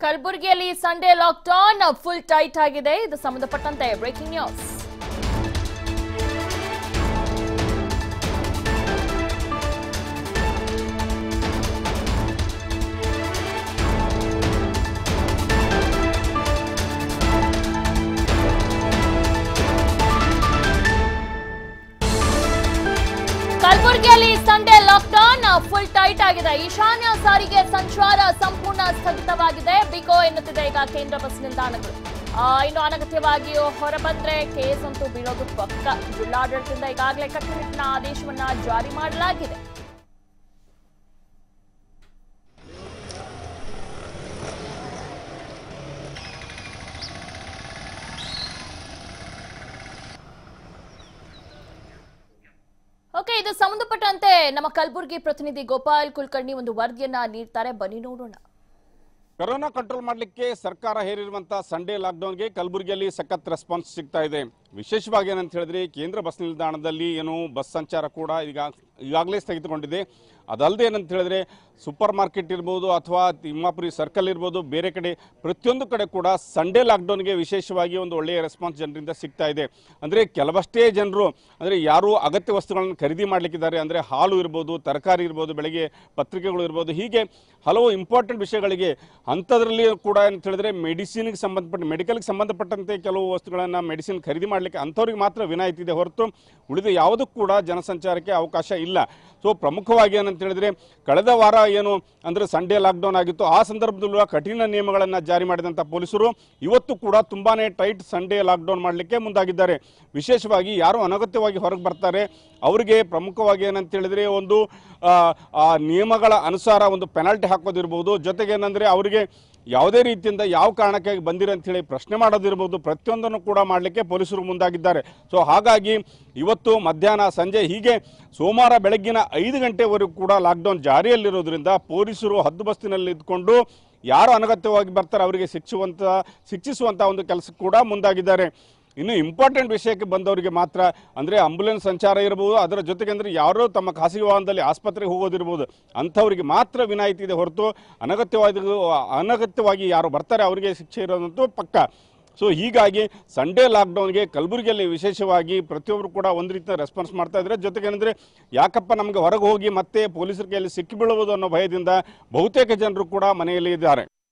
ಕಲಬುರಗಿಯಲ್ಲಿ Sunday lockdown full tight ಆಗಿದೆ ಇದು ಸಂಬಂಧಪಟ್ಟಂತೆ ಬ್ರೇಕಿಂಗ್ ನ್ಯೂಸ್ ಕಲಬುರಗಿಯಲ್ಲಿ ಸಂಡೇ ಲಾಕ್ಡೌನ್ ಫುಲ್ ಟೈಟ್ ಆಗಿದೆ ಈಶಾನ್ಯ ಸಾರಿಗೆ ಸಂಚಾರ ಸಂಪೂರ್ಣ ಸ್ಥಗಿತವಾಗಿದೆ ಬಿಕೋ ಎನ್ನುತ್ತಿದೆ ಈಗ ಕೇಂದ್ರ ಬಸ್ ನಿಲ್ದಾಣಗಳು ಆ, ಇನ್ನು ಅನಗತ್ಯವಾಗಿಯೂ ಹೊರಬಂದ್ರೆ ಕೇಸ್ ಅಂತೂ ಬೀಳೋದು ಪಕ್ಕ ಜಿಲ್ಲಾಡಳಿತದಿಂದ ಈಗಾಗಲೇ ಕಟ್ಟುನಿಟ್ಟಿನ ಆದೇಶವನ್ನ ಜಾರಿ ಮಾಡಲಾಗಿದೆ ಓಕೆ ಇದು ಸಂಬಂಧಪಟ್ಟಂತೆ ನಮ್ಮ ಕಲಬುರಗಿ ಪ್ರತಿನಿಧಿ ಗೋಪಾಲ್ ಕುಲಕರ್ಣಿ ಒಂದು ವರದಿಯನ್ನ ನೀಡ್ತಾರೆ ಬನ್ನಿ ನೋಡೋಣ ಕೊರೋನಾ ಕಂಟ್ರೋಲ್ ಮಾಡಲಿಕ್ಕೆ ಸರ್ಕಾರ ಹೇರಿರುವಂಥ ಸಂಡೇ ಲಾಕ್ಡೌನ್ಗೆ ಕಲಬುರಗಿಯಲ್ಲಿ ಸಖತ್ ರೆಸ್ಪಾನ್ಸ್ ಸಿಗ್ತಾ ಇದೆ ವಿಶೇಷವಾಗಿ ಏನಂತ ಹೇಳಿದ್ರೆ ಕೇಂದ್ರ ಬಸ್ ನಿಲ್ದಾಣದಲ್ಲಿ ಏನು ಬಸ್ ಸಂಚಾರ ಕೂಡ ಈಗ ಈಗಾಗಲೇ ಸ್ಥಗಿತಗೊಂಡಿದೆ ಅದಲ್ಲದೆ ಏನಂತ ಹೇಳಿದ್ರೆ ಸೂಪರ್ ಮಾರ್ಕೆಟ್ ಇರ್ಬೋದು ಅಥವಾ ತಿಮ್ಮಾಪುರಿ ಸರ್ಕಲ್ ಇರ್ಬೋದು ಬೇರೆ ಕಡೆ ಪ್ರತಿಯೊಂದು ಕಡೆ ಕೂಡ ಸಂಡೇ ಲಾಕ್ಡೌನ್ಗೆ ವಿಶೇಷವಾಗಿ ಒಂದು ಒಳ್ಳೆಯ ರೆಸ್ಪಾನ್ಸ್ ಜನರಿಂದ ಸಿಗ್ತಾ ಇದೆ ಅಂದರೆ ಕೆಲವಷ್ಟೇ ಜನರು ಅಂದರೆ ಯಾರು ಅಗತ್ಯ ವಸ್ತುಗಳನ್ನು ಖರೀದಿ ಮಾಡಲಿಕ್ಕಿದ್ದಾರೆ ಅಂದರೆ ಹಾಲು ಇರ್ಬೋದು ತರಕಾರಿ ಇರ್ಬೋದು ಬೆಳಗ್ಗೆ ಪತ್ರಿಕೆಗಳು ಇರ್ಬೋದು ಹೀಗೆ ಹಲವು ಇಂಪಾರ್ಟೆಂಟ್ ವಿಷಯಗಳಿಗೆ ಅಂಥದ್ರಲ್ಲಿ ಕೂಡ ಅಂತ ಹೇಳಿದ್ರೆ ಮೆಡಿಸಿನ್ಗೆ ಸಂಬಂಧಪಟ್ಟ ಮೆಡಿಕಲ್ಗೆ ಸಂಬಂಧಪಟ್ಟಂತೆ ಕೆಲವು ವಸ್ತುಗಳನ್ನು ಮೆಡಿಸಿನ್ ಖರೀದಿ ಮಾಡಲಿಕ್ಕೆ ಅಂಥವ್ರಿಗೆ ಮಾತ್ರ ವಿನಾಯಿತಿ ಇದೆ ಹೊರತು ಉಳಿದ ಯಾವುದಕ್ಕೂ ಕೂಡ ಜನಸಂಚಾರಕ್ಕೆ ಅವಕಾಶ ಇಲ್ಲ ಸೊ ಪ್ರಮುಖವಾಗಿ ಏನಂತ ಹೇಳಿದ್ರೆ ಕಳೆದ ವಾರ ಏನು ಅಂದರೆ ಸಂಡೇ ಲಾಕ್ಡೌನ್ ಆಗಿತ್ತು ಆ ಸಂದರ್ಭದಲ್ಲೂ ಕಠಿಣ ನಿಯಮಗಳನ್ನು ಜಾರಿ ಮಾಡಿದಂಥ ಪೊಲೀಸರು ಇವತ್ತು ಕೂಡ ತುಂಬಾನೇ ಟೈಟ್ ಸಂಡೇ ಲಾಕ್ಡೌನ್ ಮಾಡಲಿಕ್ಕೆ ಮುಂದಾಗಿದ್ದಾರೆ ವಿಶೇಷವಾಗಿ ಯಾರು ಅನಗತ್ಯವಾಗಿ ಹೊರಗೆ ಬರ್ತಾರೆ ಅವರಿಗೆ ಪ್ರಮುಖವಾಗಿ ಏನಂತ ಹೇಳಿದ್ರೆ ಒಂದು ಆ, ಆ ನಿಯಮಗಳ ಅನುಸಾರ ಒಂದು ಪೆನಾಲ್ಟಿ ಹಾಕೋದಿರ್ಬೋದು ಜೊತೆಗೆ ಏನಂದರೆ ಅವರಿಗೆ ಯಾವುದೇ ರೀತಿಯಿಂದ ಯಾವ ಕಾರಣಕ್ಕೆ ಬಂದಿರ ಅಂತೇಳಿ ಪ್ರಶ್ನೆ ಮಾಡೋದಿರ್ಬೋದು ಪ್ರತಿಯೊಂದನ್ನು ಕೂಡ ಮಾಡಲಿಕ್ಕೆ ಪೊಲೀಸರು ಮುಂದಾಗಿದ್ದಾರೆ ಸೊ ಹಾಗಾಗಿ ಇವತ್ತು ಮಧ್ಯಾಹ್ನ ಸಂಜೆ ಹೀಗೆ ಸೋಮವಾರ ಬೆಳಗ್ಗಿನ ಐದು ಗಂಟೆವರೆಗೂ ಕೂಡ ಲಾಕ್ಡೌನ್ ಜಾರಿಯಲ್ಲಿರೋದ್ರಿಂದ ಪೊಲೀಸರು ಹದ್ದುಬಸ್ತಿನಲ್ಲಿ ಇದ್ಕೊಂಡು ಯಾರು ಅನಗತ್ಯವಾಗಿ ಬರ್ತಾರೆ ಅವರಿಗೆ ಶಿಕ್ಷುವಂಥ ಶಿಕ್ಷಿಸುವಂಥ ಒಂದು ಕೆಲಸಕ್ಕೆ ಕೂಡ ಮುಂದಾಗಿದ್ದಾರೆ ಇನ್ನು ಇಂಪಾರ್ಟೆಂಟ್ ವಿಷಯಕ್ಕೆ ಬಂದವರಿಗೆ ಮಾತ್ರ ಅಂದರೆ ಆಂಬುಲೆನ್ಸ್ ಸಂಚಾರ ಇರ್ಬೋದು ಅದರ ಜೊತೆಗೆ ಅಂದರೆ ಯಾರೋ ತಮ್ಮ ಖಾಸಗಿ ವಾಹನದಲ್ಲಿ ಆಸ್ಪತ್ರೆಗೆ ಹೋಗೋದಿರ್ಬೋದು ಅಂಥವರಿಗೆ ಮಾತ್ರ ವಿನಾಯಿತಿ ಇದೆ ಹೊರತು ಅನಗತ್ಯವಾಗಿ ಅನಗತ್ಯವಾಗಿ ಯಾರು ಬರ್ತಾರೆ ಅವರಿಗೆ ಶಿಕ್ಷೆ ಇರೋದಂತೂ ಪಕ್ಕ ಸೊ ಹೀಗಾಗಿ ಸಂಡೇ ಲಾಕ್ಡೌನ್ಗೆ ಕಲಬುರಗಿಯಲ್ಲಿ ವಿಶೇಷವಾಗಿ ಪ್ರತಿಯೊಬ್ಬರು ಕೂಡ ಒಂದು ರೀತಿಯ ರೆಸ್ಪಾನ್ಸ್ ಮಾಡ್ತಾ ಇದ್ದಾರೆ ಜೊತೆಗೆ ಏನಂದರೆ ಯಾಕಪ್ಪ ನಮಗೆ ಹೊರಗೆ ಹೋಗಿ ಮತ್ತೆ ಪೊಲೀಸರ ಕೈಯಲ್ಲಿ ಸಿಕ್ಕಿಬೀಳುವುದು ಅನ್ನೋ ಭಯದಿಂದ ಬಹುತೇಕ ಜನರು ಕೂಡ ಮನೆಯಲ್ಲಿ ಇದ್ದಾರೆ